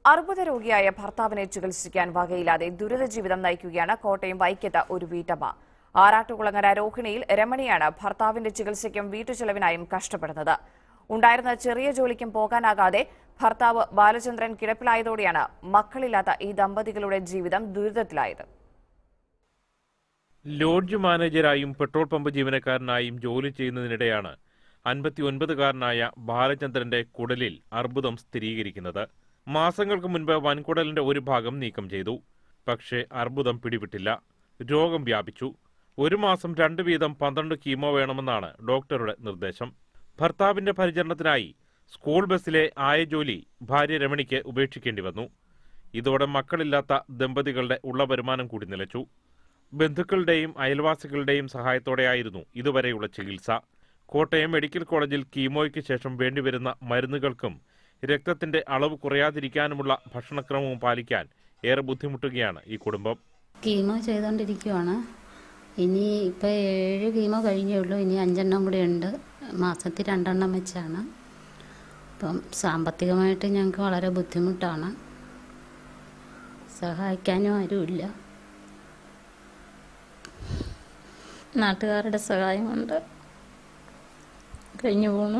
അർബുദ രോഗിയായ ഭർത്താവിനെ ചികിത്സിക്കാൻ വകയില്ലാതെ ദുരിത ജീവിതം നയിക്കുകയാണ് കോട്ടയം വൈക്കത്ത് ഒരു വീട്ടമ്മ ആറാട്ടുകുളങ്ങര രോഹിണിയിൽ രമണിയാണ് ഭർത്താവിന്റെ ചികിത്സയ്ക്കും വീട്ടുചെലവിനായും കഷ്ടപ്പെടുന്നത് ഉണ്ടായിരുന്ന ചെറിയ ജോലിക്കും പോകാനാകാതെ ഭർത്താവ് ബാലചന്ദ്രൻ കിടപ്പിലായതോടെയാണ് മക്കളില്ലാത്ത ഈ ദമ്പതികളുടെ ജീവിതം ദുരിതത്തിലായത് ലോഡ്ജ് മാനേജരായും പെട്രോൾ പമ്പ് ജീവനക്കാരനായും ജോലി ചെയ്യുന്നതിനിടെയാണ് അൻപത്തിയൊൻപതുകാരനായ ബാലചന്ദ്രന്റെ കുടലിൽ അർബുദം സ്ഥിരീകരിക്കുന്നത് മാസങ്ങൾക്ക് മുൻപ് വൻകുടലിന്റെ ഒരു ഭാഗം നീക്കം ചെയ്തു പക്ഷേ അർബുദം പിടിവിട്ടില്ല രോഗം വ്യാപിച്ചു ഒരു മാസം രണ്ട് വീതം പന്ത്രണ്ട് കീമോ വേണമെന്നാണ് ഡോക്ടറുടെ നിർദ്ദേശം ഭർത്താവിന്റെ പരിചരണത്തിനായി സ്കൂൾ ബസ്സിലെ ആയ ജോലി ഭാര്യ രമണിക്ക് ഉപേക്ഷിക്കേണ്ടി വന്നു ഇതോടെ മക്കളില്ലാത്ത ദമ്പതികളുടെ ഉള്ള വരുമാനം കൂടി നിലച്ചു ബന്ധുക്കളുടെയും അയൽവാസികളുടെയും സഹായത്തോടെയായിരുന്നു ഇതുവരെയുള്ള ചികിത്സ കോട്ടയം മെഡിക്കൽ കോളേജിൽ കീമോയ്ക്ക് ശേഷം വേണ്ടിവരുന്ന മരുന്നുകൾക്കും രക്തത്തിന്റെ അളവ് കുറയാതിരിക്കാനുമുള്ള ഭക്ഷണക്രമവും പാലിക്കാൻ ഏറെ ബുദ്ധിമുട്ടുകയാണ് ഈ കുടുംബം കീമോ ചെയ്തുകൊണ്ടിരിക്കുവാണ് ഇനി ഇപ്പോൾ ഏഴ് കീമോ കഴിഞ്ഞേ ഉള്ളൂ ഇനി അഞ്ചെണ്ണം കൂടി ഉണ്ട് മാസത്തിൽ രണ്ടെണ്ണം വെച്ചാണ് അപ്പം സാമ്പത്തികമായിട്ട് ഞങ്ങൾക്ക് വളരെ ബുദ്ധിമുട്ടാണ് സഹായിക്കാനും ആരുമില്ല നാട്ടുകാരുടെ സഹായമുണ്ട് കഴിഞ്ഞു പോണു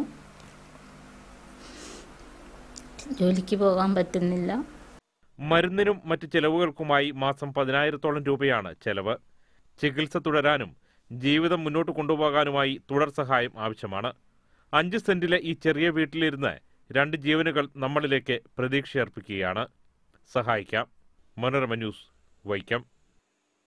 ജോലിക്ക് പോകാൻ പറ്റുന്നില്ല മരുന്നിനും മറ്റ് ചെലവുകൾക്കുമായി മാസം പതിനായിരത്തോളം രൂപയാണ് ചെലവ് ചികിത്സ തുടരാനും ജീവിതം മുന്നോട്ട് കൊണ്ടുപോകാനുമായി തുടർ സഹായം ആവശ്യമാണ് അഞ്ച് സെന്റിലെ ഈ ചെറിയ വീട്ടിലിരുന്ന് രണ്ട് ജീവനുകൾ നമ്മളിലേക്ക് പ്രതീക്ഷയർപ്പിക്കുകയാണ് സഹായിക്കാം മനോരമ ന്യൂസ് വൈക്കം